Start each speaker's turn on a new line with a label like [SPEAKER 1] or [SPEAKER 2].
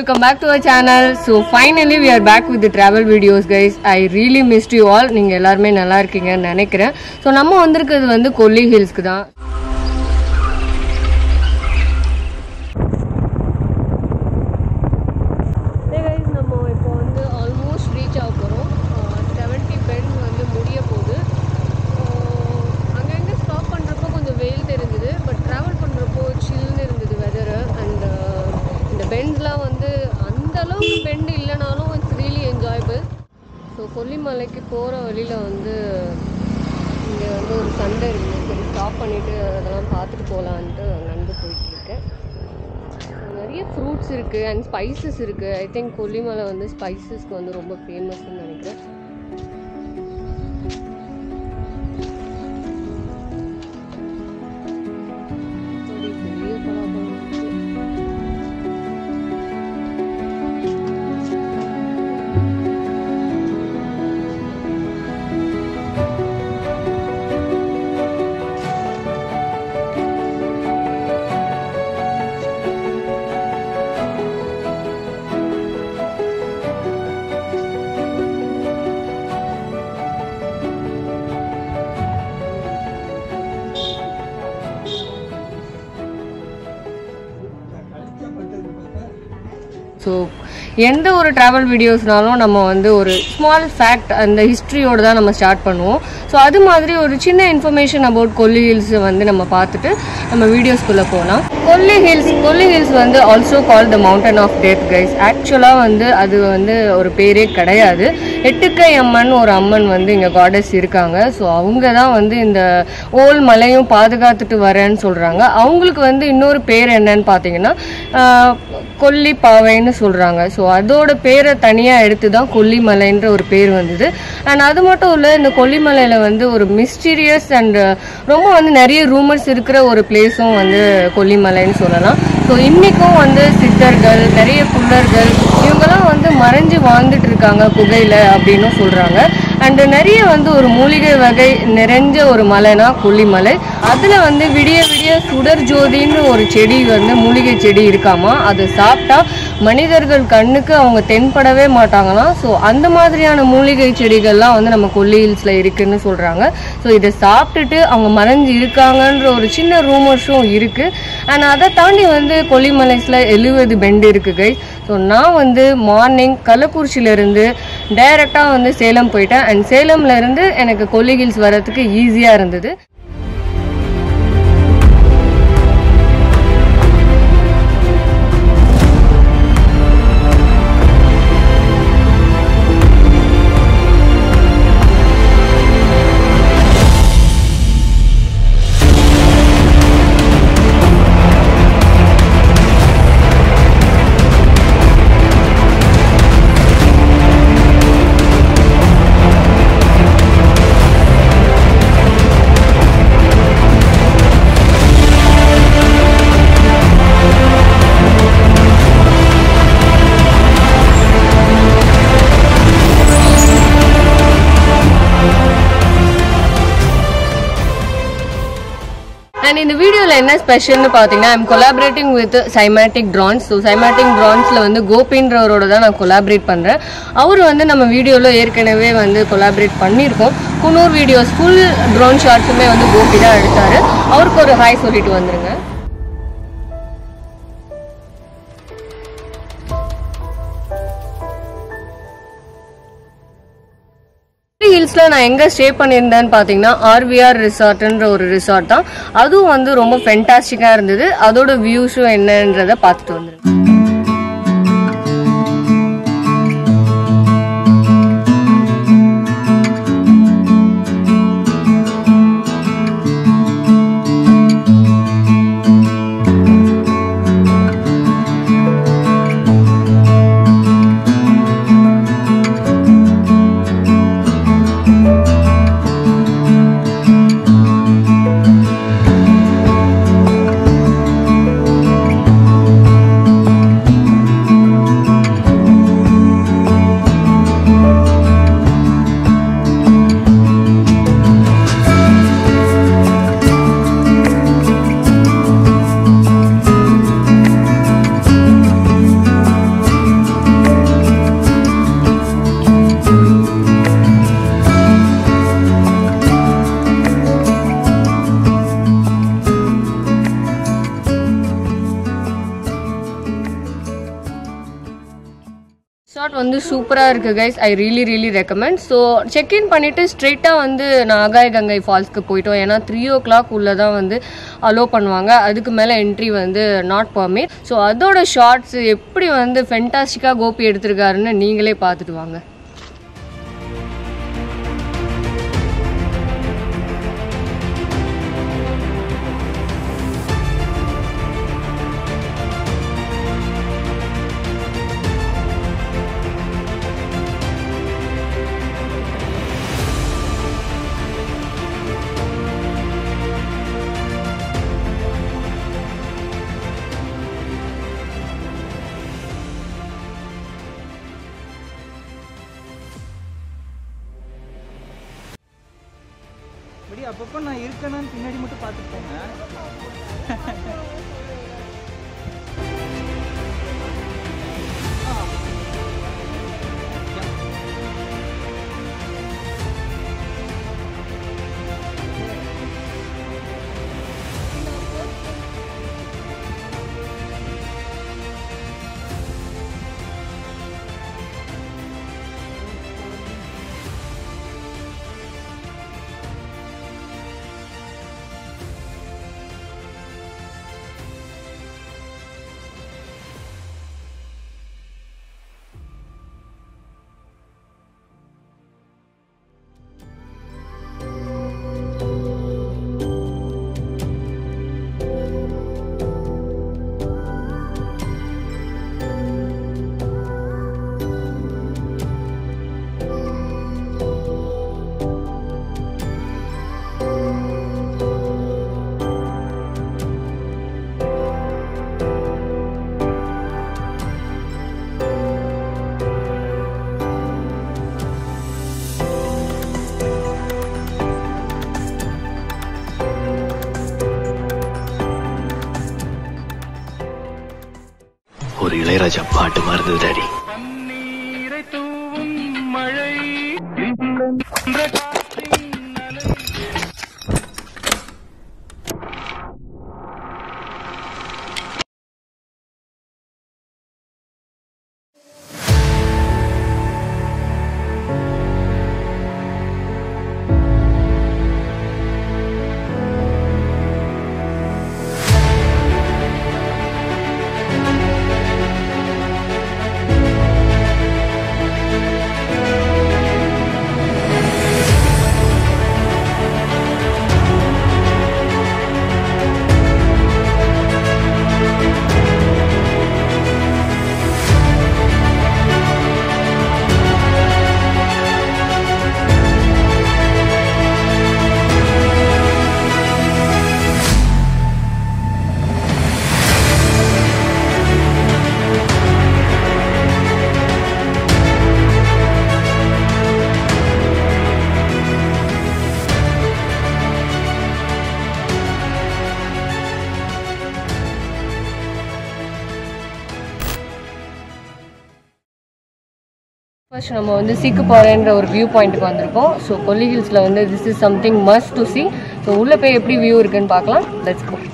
[SPEAKER 1] Welcome back to our channel so finally we are back with travel videos guys I really missed you all நீங்கள் எல்லாருமே நல்லா இருக்கீங்கன்னு நினைக்கிறேன் so நம்ம வந்திருக்கிறது வந்து கொல்லி ஹில்ஸ்க்கு தான் கைஸ் நம்ம இப்போ வந்து ஆல்மோஸ்ட் ரீச் ஆக போகிறோம் செவன்ட்டி பென் வந்து முடிய போகுது அங்கங்கே ஸ்டாப் பண்ணுறப்போ கொஞ்சம் வெயில் தெரிஞ்சுது பட் ட்ராவல் பண்ணுறப்போ சில்னு இருந்தது வெதரு அண்ட் இந்த பெண்ட்லாம் வந்து அந்த அளவுக்கு பெண்ட் இல்லைனாலும் இட்ஸ் ரியலி என்ஜாயபிள் ஸோ கொல்லிமலைக்கு போகிற வழியில் வந்து இங்கே வந்து ஒரு சண்டை இருக்குது சரி ஸ்டாப் பண்ணிவிட்டு அதெல்லாம் பார்த்துட்டு போகலான்ட்டு நடந்து போயிட்டுருக்கேன் நிறைய ஃப்ரூட்ஸ் இருக்குது அண்ட் ஸ்பைசஸ் இருக்குது ஐ திங்க் கொல்லிமலை வந்து ஸ்பைசஸ்க்கு வந்து ரொம்ப ஃபேமஸ்ன்னு நினைக்கிறேன் ஒரு பெரிய பலாப்பழம் இருக்கு. ஸோ எந்த ஒரு ட்ராவல் வீடியோஸ்னாலும் நம்ம வந்து ஒரு ஸ்மால் ஃபேக்ட் அந்த ஹிஸ்ட்ரியோடு தான் நம்ம ஸ்டார்ட் பண்ணுவோம் ஸோ அது மாதிரி ஒரு சின்ன இன்ஃபர்மேஷன் அபவுட் கொல்லி ஹில்ஸ் வந்து நம்ம பார்த்துட்டு நம்ம வீடியோஸ்குள்ளே போகலாம் கொல்லி ஹில்ஸ் கொல்லி ஹில்ஸ் வந்து also call the mountain of death guys ஆக்சுவலாக வந்து அது வந்து ஒரு பேரே கிடையாது எட்டுக்கை அம்மன் ஒரு அம்மன் வந்து இங்கே காடஸ் இருக்காங்க ஸோ அவங்க தான் வந்து இந்த ஓல் மலையும் பாதுகாத்துட்டு வரேன்னு சொல்கிறாங்க அவங்களுக்கு வந்து இன்னொரு பேர் என்னன்னு பார்த்தீங்கன்னா ஆஹ், கொல்லி பாவைன்னு சொல்கிறாங்க ஸோ அதோட பேரை தனியாக எடுத்து தான் கொல்லிமலைன்ற ஒரு பேர் வந்தது அண்ட் அது மட்டும் இல்லை இந்த கொல்லிமலையில் வந்து ஒரு மிஸ்டீரியஸ் அண்ட் ரொம்ப வந்து நிறைய ரூமர்ஸ் இருக்கிற ஒரு பிளேஸும் வந்து கொல்லிமலைன்னு சொல்லலாம் ஸோ இன்றைக்கும் வந்து சித்தர்கள் நிறைய புல்லர்கள் இவங்கெல்லாம் வந்து மறைஞ்சு வாழ்ந்துட்டு இருக்காங்க குகையில் அப்படின்னும் சொல்கிறாங்க அண்டு நிறைய வந்து ஒரு மூலிகை வகை நிறைஞ்ச ஒரு மலைனா கொல்லிமலை அதில் வந்து விடிய விடிய சுடர் ஜோதின்னு ஒரு செடி வந்து மூலிகை செடி இருக்காமா அதை சாப்பிட்டா மனிதர்கள் கண்ணுக்கு அவங்க தென்படவே மாட்டாங்களாம் ஸோ அந்த மாதிரியான மூலிகை செடிகள்லாம் வந்து நம்ம கொல்லி ஹில்ஸில் இருக்குன்னு சொல்கிறாங்க ஸோ இதை சாப்பிட்டுட்டு அவங்க மறைஞ்சு இருக்காங்கன்ற ஒரு சின்ன ரூமர்ஸும் இருக்குது அண்ட் அதை தாண்டி வந்து கொல்லிமலைஸில் எழுபது பெண்டு இருக்குது கைஸ் ஸோ நான் வந்து மார்னிங் கள்ளக்குறிச்சியிலேருந்து டைரெக்டாக வந்து சேலம் போயிட்டேன் அண்ட் சேலம்ல இருந்து எனக்கு கொல்லி ஹில்ஸ் வரதுக்கு ஈஸியாக இருந்தது அண்ட் இந்த வீடியோவில் என்ன ஸ்பெஷல்னு பார்த்தீங்கன்னா I'm collaborating with Cymatic Trance so Cymatic ட்ரான்ஸில் வந்து கோபின்றவரோட தான் நான் கொலாபரேட் பண்ணுறேன் அவர் வந்து நம்ம வீடியோவில் ஏற்கனவே வந்து கொலாபரேட் பண்ணியிருக்கோம் குன்னூர் வீடியோஸ் ஃபுல் ட்ரோன் ஷாட்ஸுமே வந்து கோபி தான் எடுத்தார் அவருக்கு ஒரு ஹாய் சொல்லிட்டு வந்துருங்க ஹில்ஸ்ல நான் எங்க ஸ்டே பண்ணியிருந்தேன்னு பாத்தீங்கன்னா ஆர்விஆர் ரிசார்ட்ன்ற ஒரு ரிசார்ட் தான் அதுவும் வந்து ரொம்ப ஃபென்டாஸ்டிக்கா இருந்தது அதோட வியூஸும் என்னன்றத பார்த்துட்டு வந்துருங்க ஷார்ட் வந்து சூப்பராக இருக்குது guys I really really recommend so check in பண்ணிவிட்டு ஸ்ட்ரெயிட்டாக வந்து நான் ஆகாய கங்கை ஃபால்ஸ்க்கு போயிட்டோம் ஏன்னா த்ரீ ஓ கிளாக் உள்ளே தான் வந்து அலோவ் பண்ணுவாங்க அதுக்கு மேலே என்ட்ரி வந்து நாட் பர்மிட் ஸோ அதோட ஷார்ட்ஸ் எப்படி வந்து ஃபென்டாஸ்டிக்காக கோபி எடுத்திருக்காருன்னு நீங்களே பார்த்துட்டு வாங்க
[SPEAKER 2] இப்படி அப்பப்போ நான் இருக்கேனான்னு பின்னாடி மட்டும் பார்த்துட்டு போங்க
[SPEAKER 3] ஒரு இளையராஜா பாட்டு மாதிரி டாடி
[SPEAKER 2] தண்ணீரை தூவும் மழை
[SPEAKER 1] ஃபர்ஸ்ட் நம்ம வந்து சீக்குப்பாறைன்ற ஒரு வியூ பாயிண்ட்டுக்கு வந்திருக்கோம் ஸோ கொல்லி ஹில்ஸில் வந்து this is something must to see so உள்ளே போய் எப்படி வியூ இருக்குன்னு பார்க்கலாம் லெட்ஸ் கோ